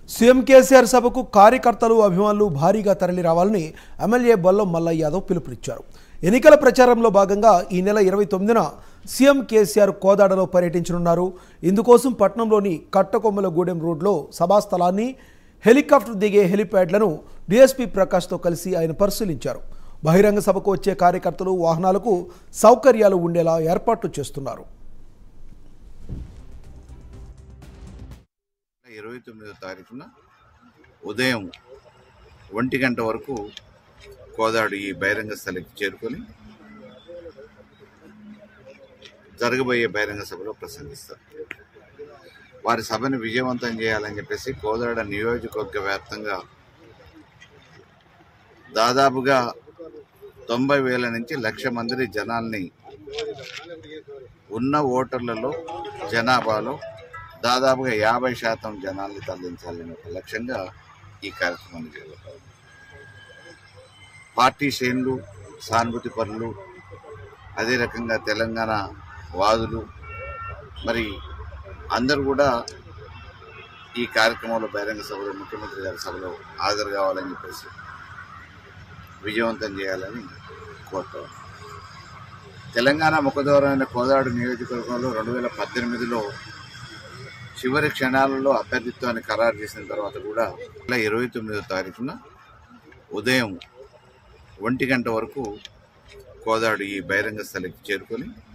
CM KCR సభకు కార్యకర్తలు అభిమానులు భారీగా తరలి రావాలని ఎమ్మెల్యే బొల్లం మల్లయ్య యాదవ్ పిలుపునిచ్చారు ఎన్నికల ప్రచారంలో భాగంగా ఈ నెల ఇరవై తొమ్మిదిన సీఎం కేసీఆర్ కోదాడలో పర్యటించనున్నారు ఇందుకోసం పట్నంలోని కట్టకొమ్మలగూడెం రోడ్లో సభాస్థలాన్ని హెలికాప్టర్ దిగే హెలిప్యాడ్లను డీఎస్పీ ప్రకాష్తో కలిసి ఆయన పరిశీలించారు బహిరంగ సభకు వచ్చే కార్యకర్తలు వాహనాలకు సౌకర్యాలు ఉండేలా ఏర్పాట్లు చేస్తున్నారు ఇరవై తొమ్మిదో తారీఖున ఉదయం ఒంటి గంట వరకు కోదాడు ఈ బహిరంగ స్థలికి చేరుకొని జరగబోయే బహిరంగ సభలో ప్రసంగిస్తారు వారి సభను విజయవంతం చేయాలని చెప్పేసి కోదాడ నియోజకవర్గ వ్యాప్తంగా దాదాపుగా తొంభై వేల నుంచి లక్ష మంది జనాల్ని ఉన్న ఓటర్లలో జనాభాలో దాదాపుగా యాభై శాతం జనాల్ని తరలించాలనే ఒక లక్ష్యంగా ఈ కార్యక్రమాన్ని చేపట్టారు పార్టీ శ్రేణులు సానుభూతి పరులు అదే రకంగా తెలంగాణ వాదులు మరి అందరూ కూడా ఈ కార్యక్రమంలో బహిరంగ సభలో ముఖ్యమంత్రి గారి సభలో హాజరు కావాలని చెప్పేసి విజయవంతం చేయాలని కోరుతాం తెలంగాణ ముఖద్వారమైన కోదాడు నియోజకవర్గంలో రెండు వేల పద్దెనిమిదిలో చివరి క్షణాలలో అభ్యర్థిత్వాన్ని ఖరారు చేసిన తర్వాత కూడా ఇలా ఇరవై తొమ్మిదో తారీఖున ఉదయం ఒంటి గంట వరకు కోదాడు ఈ బహిరంగ స్థలికి చేరుకొని